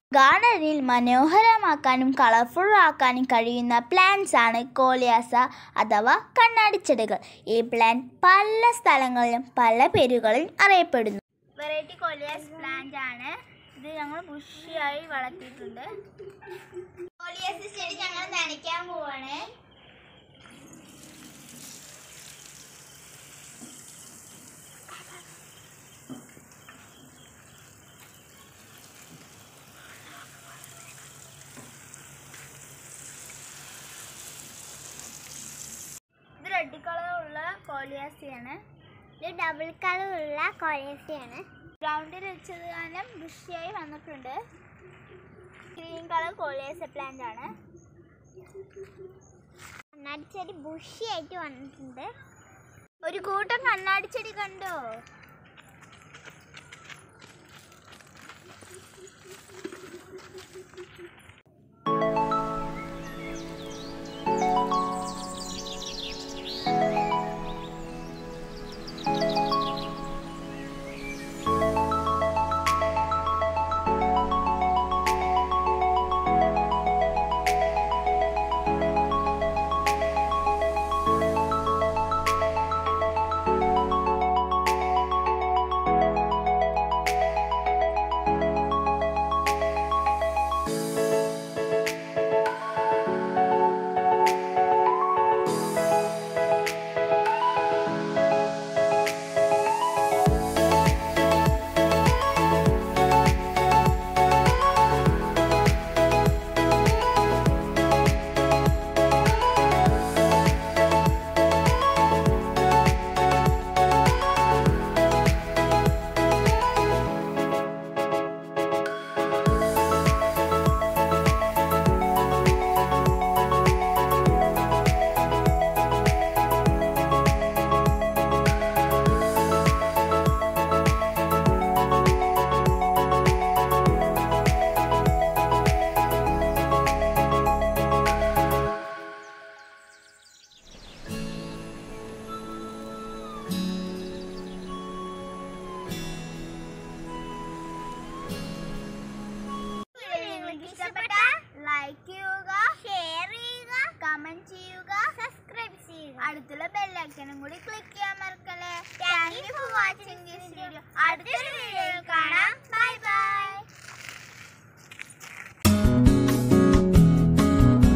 ഗാർഡനിൽ മനോഹരമാക്കാനും കളർഫുൾ ആക്കാനും കഴിയുന്ന പ്ലാന്റ്സ് ആണ് കോളിയാസ അഥവാ കണ്ണാടിച്ചെടികൾ ഈ പ്ലാന്റ് പല സ്ഥലങ്ങളിലും പല പേരുകളിൽ അറിയപ്പെടുന്നു വെറൈറ്റി കോളിയാസ് പ്ലാന്റ് ആണ് ഇത് ഞങ്ങൾ ബുഷിയായി വളർത്തിയിട്ടുണ്ട് കോളിയാസ് ചെടി ഞങ്ങൾ നനയ്ക്കാൻ പോവാണ് ഇത് റെഡ് കളറുള്ള കോളിയാസിയാണ് ഇത് ഡബിൾ കളറുള്ള കോളേസിയാണ് ഗ്രൗണ്ടിൽ വെച്ചത് കാരണം ബുഷിയായി വന്നിട്ടുണ്ട് ഗ്രീൻ കളർ കോളിയാസ പ്ലാന്റ് ആണ് കണ്ണാടിച്ചെടി ബുഷിയായിട്ട് വന്നിട്ടുണ്ട് ഒരു കൂട്ടം കണ്ണാടി ചെടി കണ്ടോ നിങ്ങൾക്ക് ഇഷ്ടപ്പെട്ട ലൈക്ക് ചെയ്യുക ഷെയർ ചെയ്യുക കമന്റ് ചെയ്യുക സബ്സ്ക്രൈബ് ചെയ്യുക അടുത്തുള്ള ബെല്ലൈക്കനും കൂടി ക്ലിക്ക് ചെയ്യാൻ മറക്കല്ലേ Thank you for watching this video. അടുത്തൊരു വീഡിയോയിൽ കാണാം